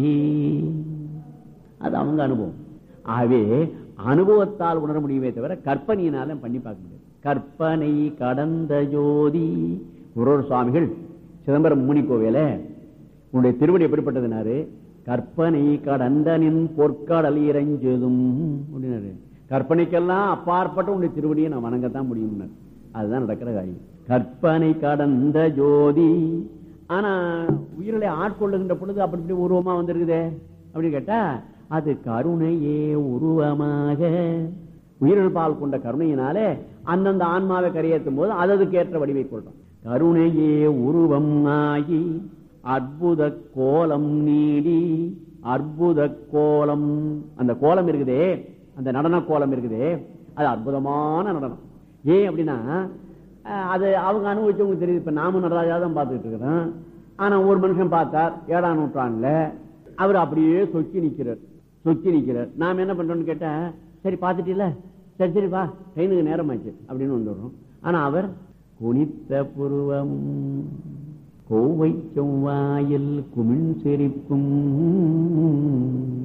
அது அவங்க அனுபவம் ஆகவே அனுபவத்தால் உணர முடியுமே தவிர கற்பனையினால பண்ணி பார்க்க முடியாது கற்பனை கடந்த ஜோதி குரோர் சுவாமிகள் சிதம்பரம் முனி கோவில உன்னுடைய திருவடி எப்படிப்பட்டதுனாரு கற்பனை கடந்தனின் பொற்காடல் இறைஞ்சதும் அப்படின்னாரு கற்பனைக்கெல்லாம் அப்பாற்பட்ட உன்னுடைய திருவடியை நான் வணங்கத்தான் முடியும் அதுதான் நடக்கிற காரியம் கற்பனை கடந்த ஜோதி ஆனா உயிர்களை ஆட்கொள்ளுகின்ற பொழுது அப்படி இப்படி உருவமா வந்திருக்குதே அப்படின்னு கேட்டா அது கருணையே உருவமாக உயிரிழப்பால் பால் கொண்ட கருணையினாலே அந்தந்த ஆன்மாவை கரையேற்றும் போது அததுக்கு ஏற்ற வடிவை கொள்றோம் கருணையே உருவம் ஆகி அற்புத கோலம் நீடி அற்புத கோலம் அந்த கோலம் இருக்குதே அந்த நடன கோலம் இருக்குதே அது அற்புதமான நடனம் ஏன் அப்படின்னா அது அவங்க அனுபவிச்சவங்க தெரியுது இப்ப நாம நடராஜா தான் பார்த்துக்கிட்டு இருக்கிறோம் ஆனா ஒரு மனுஷன் பார்த்தார் ஏழாம் நூற்றாண்டுல அவர் அப்படியே சொக்கி நிக்கிறார் சொக்கி நிக்கிறார் நாம என்ன பண்றோம்னு கேட்டா சரி பார்த்துட்டீல சரி சரி வா ட்ரெயினுக்கு நேரமாச்சு அப்படின்னு வந்துடுறோம் ஆனா அவர் குனித்த புருவம் கோவை செவ்வாயில் குமிழ் செறிப்பும்